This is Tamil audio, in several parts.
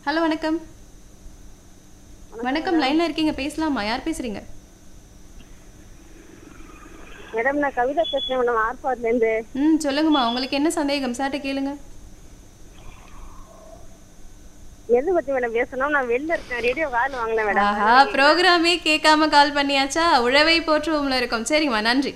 ஹலோ வணக்கம் வணக்கம் லைன்ல இருக்கீங்க பேசலாமா யார் பேசுறீங்க மேடம் நான் கவிதா பேசுறேன் மேடம் ஆர்பாட்ல இருந்து ம் சொல்லுங்கம்மா உங்களுக்கு என்ன சந்தேகம் சார்ட்ட கேளுங்க எது பத்தி மேடம் பேசணும் நான் வெளில இருக்கேன் ரேடியோ கால் வாங்கல மேடம் ஆஹா ப்ரோக்ராமே கேட்காம கால் பண்ணியாச்சா உழவை போற்றுவோம்ல இருக்கோம் சரிங்கம்மா நன்றி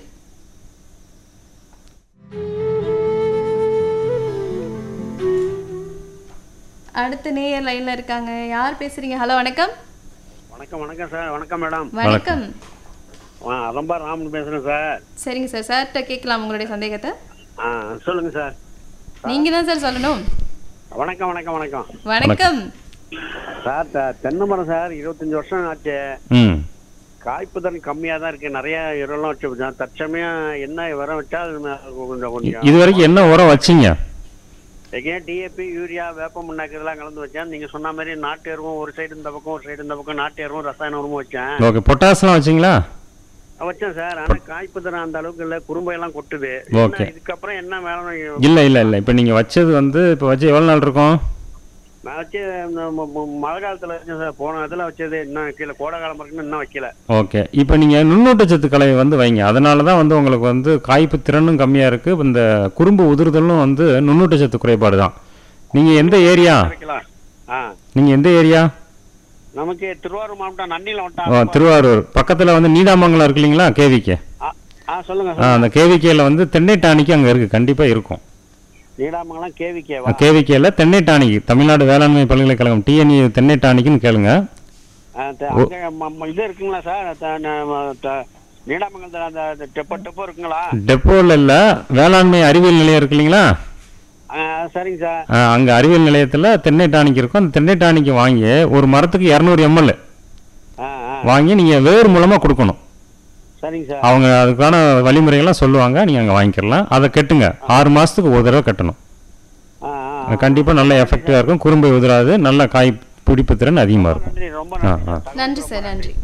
அடுத்த நேயர் லைன்ல இருக்காங்க யார் பேசுறீங்க ஹலோ வணக்கம் வணக்கம் வணக்கம் சார் வணக்கம் மேடம் வணக்கம் ஆ அதம்பா ராமன் பேசுகிறேன் சார் சரிங்க சார் சார்கிட்ட கேட்கலாம் உங்களுடைய சந்தேகத்தை ஆ சொல்லுங்கள் சார் நீங்க தான் சார் சொல்லணும் வணக்கம் வணக்கம் வணக்கம் வணக்கம் சார் த- தென்னை மரம் சார் இருபத்தஞ்சி வருஷம் ஆச்சு ம் காய்ப்பு தரம் கம்மியாக தான் இருக்குது நிறைய உரம்லாம் வச்சு வச்சோம். தற்சமயம் என்ன உரம் வச்சா அது ம- கொஞ்சம் கொஞ்சம் இது வரைக்கும் என்ன உரம் வச்சீங்க எங்கேயும் டிஏபி யூரியா வேப்ப முன்னாக்கு இதெல்லாம் கலந்து வச்சேன் நீங்கள் சொன்ன மாதிரி நாட்டு எருவும் ஒரு சைடு இந்த பக்கம் ஒரு சைடு இந்த பக்கம் நாட்டு எருவும் ரசாயன உரமும் வச்சேன் ஓகே பொட்டாஸ்லாம் வச்சீங்களா வச்சேன் சார் ஆனால் காய்ப்பு தரம் அந்த அளவுக்கு இல்லை குறும்பையெல்லாம் கொட்டுது ஓகே. என்ன, இதுக்கப்புறம் என்ன வேலை இல்லை இல்லை இல்லை இப்போ நீங்கள் வச்சது வந்து இப்போ வச்சு எவ்வளோ நாள் இருக்கும் நான் வச்சு இந்த ம- ம- மழை காலத்துல வச்சேன் சார் போன இதில் வச்சது இன்னும் வைக்கல கோடை காலம் வரைக்கும் இன்னும் வைக்கல ஓகே இப்போ நீங்கள் நுண்ணூட்டச்சத்து கலவை வந்து வைங்க அதனால தான் வந்து உங்களுக்கு வந்து காய்ப்பு திறனும் கம்மியாக இருக்குது இந்த குறும்பு உதிர்தலும் வந்து நுண்ணூட்டச்சத்து குறைபாடு தான் நீங்கள் எந்த ஏரியா வைக்கலாம் ஆ நீங்கள் எந்த ஏரியா நமக்கு திருவாரூர் மாவட்டம் நன்னில ஓ, வட்டம் திருவாரூர் பக்கத்தில் வந்து நீடாமங்கலம் இருக்கு இல்லைங்களா கேவிகே ஆ, ஆ சொல்லுங்க ஆ சார் அந்த கேவிகேல வந்து தென்னை டானிக்கு அங்கே இருக்குது கண்டிப்பாக இருக்கும் நீடாமங்கலம் கேவிகேவா கேவிகேல தென்னை டானிக்கு தமிழ்நாடு வேளாண்மை பல்கலைக்கழகம் டிஎன்இ தென்னை டானிக்குன்னு கேளுங்க ஆ, த- அங்க ம- ம- இது இருக்குங்களா சார் த- ந- ம- த- நீடாமங்கலத்துல அந்த அந்த டெப்போ டெப்போ இருக்குங்களா டெப்போவில் இல்லை வேளாண்மை அறிவியல் நிலையம் இருக்கு இல்லைங்களா ஆ, சரிங்க சார் அங்கே அறிவியல் நிலையத்தில் தென்னை டானிக் இருக்கும் அந்த தென்னை டானிக்கு வாங்கி ஒரு மரத்துக்கு இரநூறு எம்எல் ஆ ஆ வாங்கி நீங்கள் வேர் மூலமாக கொடுக்கணும் சரிங்க சார் அவங்க அதுக்கான வழிமுறைகள்லாம் சொல்லுவாங்க நீங்கள் அங்கே வாங்கிக்கலாம் அதை கட்டுங்க ஆறு மாதத்துக்கு ஒரு தடவை கட்டணும் ஆ ஆ கண்டிப்பாக நல்ல எஃபெக்டிவாக இருக்கும் குறும்பை உதிராது நல்ல காய் பிடிப்பு திறன் அதிகமாக இருக்கும் நன்றி ரொம்ப ஆ நன்றி ஆ சார். நன்றி சார் நன்றி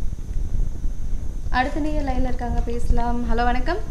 அடுத்த நேயர் லைன்ல இருக்காங்க பேசலாம் ஹலோ வணக்கம்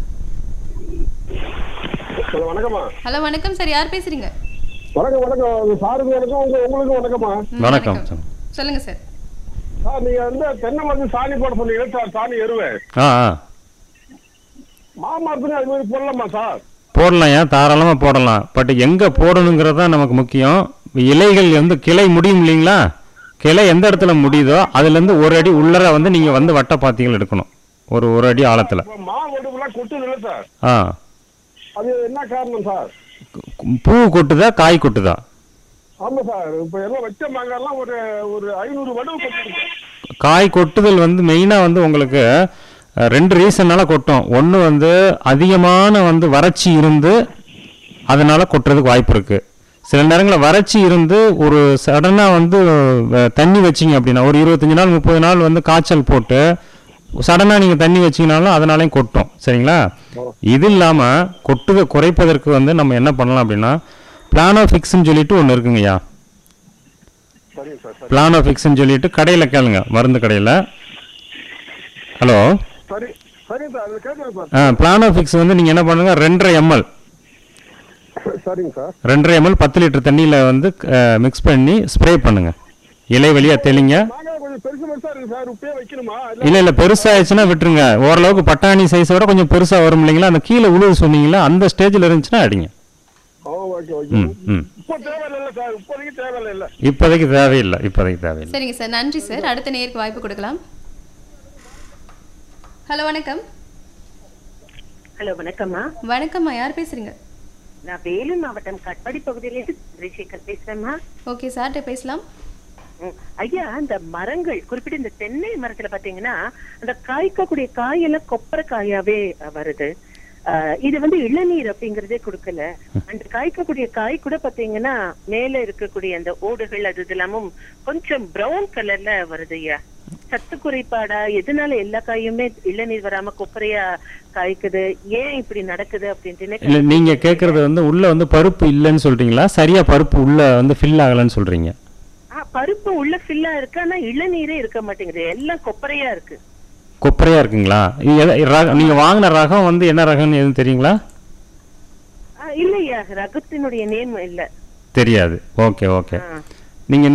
ஹலோ வணக்கம்மா ஹலோ வணக்கம் சார் யார் பேசுறீங்க வணக்கம் வணக்கம் சாருக்கு வணக்கம் உங்க உங்களுக்கு வணக்கம்மா ம், வணக்கம் சொல்லுங்க சார் சார் நீங்க வந்து தென்னை மரத்து சாணி போட சொன்னீங்க சார் சாணி எருவு ஆ ஆ மாமரத்துக்கு அது மாதிரி போடலாமா சார் போடலாம் ஏன் தாராளமாக போடலாம் பட் எங்கே போடணுங்கிறது தான் நமக்கு முக்கியம் இலைகள் வந்து கிளை முடியும் இல்லைங்களா கிளை எந்த இடத்துல முடியுதோ அதுலேருந்து ஒரு அடி உள்ளர வந்து நீங்கள் வந்து வட்ட பாத்திகள் எடுக்கணும் ஒரு ஒரு அடி ஆழத்தில் இப்போ மா ஒடுப்புலாம் கொட்டுது இல்லை சார் ஆ அது என்ன காரணம் சார் பூ கொட்டுதா காய் கொட்டுதா ஆமா சார் இப்போ எல்லாம் வச்ச மாங்காய்லாம் ஒரு ஒரு ஐநூறு வடுவு கொட்டுது காய் கொட்டுதல் வந்து மெயினாக வந்து உங்களுக்கு அஹ், ரெண்டு ரீசன்னால கொட்டும் ஒன்று வந்து அதிகமான வந்து வறட்சி இருந்து அதனால கொட்டுறதுக்கு வாய்ப்பு இருக்கு சில நேரங்களில் வறட்சி இருந்து ஒரு சடனாக வந்து அஹ், தண்ணி வச்சிங்க அப்படின்னா ஒரு இருபத்தஞ்சி நாள் முப்பது நாள் வந்து காய்ச்சல் போட்டு சடனாக நீங்கள் தண்ணி வச்சிங்கனாலும் அதனாலையும் கொட்டும் சரிங்களா இது இல்லாமல் கொட்டுதை குறைப்பதற்கு வந்து நம்ம என்ன பண்ணலாம் அப்படின்னா பிளானோஃபிக்ஸ்ன்னு சொல்லிட்டு ஒன்று இருக்குங்கய்யா சரிங்க சார் சரி பிளானோஃபிக்ஸ்ன்னு சொல்லிட்டு கடையில் கேளுங்க மருந்து கடையில் ஹலோ சரி சரிங்க சார் அது கேட்குறேன் சார் பிளானோஃபிக்ஸ் வந்து நீங்கள் என்ன பண்ணுங்க ரெண்டரை எம்எல் சரிங்க சார் ரெண்டரை எம்எல் பத்து லிட்டர் தண்ணியில் வந்து மிக்ஸ் பண்ணி ஸ்ப்ரே பண்ணுங்க இலை வழியாக தெளிங்க மாங்காய் கொஞ்சம் பெருசு பெருசா இருக்கு சார் இப்பயே வைக்கணுமா இல்ல இல்லை இல்லை பெருசாகிடுச்சுன்னா விட்டுருங்க ஓரளவுக்கு பட்டாணி சைஸை விட கொஞ்சம் பெருசாக வரும் இல்லைங்களா அந்த கீழே உழுது சொன்னீங்களா அந்த ஸ்டேஜில் இருந்துச்சுன்னா அடிங்க ஓ ஓகே ஓகே ம் ம் இப்போ தேவையில்லை சார் இப்போதைக்கு தேவையில்லை இல்லை இப்போதைக்கு தேவையில்லை இப்போதைக்கு தேவையில்லை சரிங்க சார் நன்றி சார் அடுத்த நேயருக்கு வாய்ப்பு கொடுக்கலாம் ஹலோ வணக்கம் ஹலோ வணக்கம்மா வணக்கம்மா யார் பேசுறீங்க நான் வேலூர் மாவட்டம் கட்பாடி பகுதியிலிருந்து சந்திரசேகர் பேசுறேம்மா ஓகே சார்கிட்ட பேசலாம் ம். ஐயா இந்த மரங்கள் குறிப்பிட்ட இந்த தென்னை மரத்துல பாத்தீங்கன்னா அந்த காய்க்கக்கூடிய காயெல்லாம் கொப்பரை காயாவே அஹ், வருது அஹ், இது வந்து இளநீர் அப்படிங்கறதே கொடுக்கல அந்த காய்க்கக்கூடிய காய் கூட பாத்தீங்கன்னா மேல இருக்கக்கூடிய அந்த ஓடுகள் அது இதெல்லாமும் கொஞ்சம் பிரவுன் கலர்ல வருது ஐயா சத்து குறைபாடா எதனால எல்லா காயுமே இளநீர் வராம கொப்பரையா காய்க்குது ஏன் இப்படி நடக்குது அப்படின்ட்டு இல்லை எனக்கு நீங்கள் கேட்குறது வந்து உள்ளே வந்து பருப்பு இல்லைன்னு சொல்கிறீங்களா சரியாக பருப்பு உள்ளே வந்து ஃபில் ஆகலைன்னு சொல்கிறீங்க ஆ, பருப்பு உள்ள ஃபில்லா இருக்கு ஆனா இளநீரே இருக்க மாட்டேங்குது எல்லாம் கொப்பரையா இருக்கு கொப்பரையாக இருக்குங்களா இது எத- ரக நீங்கள் வாங்கின ரகம் வந்து என்ன ரகம்னு எதுவும் தெரியுங்களா ஆ, இல்லையா ரகத்தினுடைய நேம் இல்ல தெரியாது ஓகே ஓகே ஆ. நீங்கள்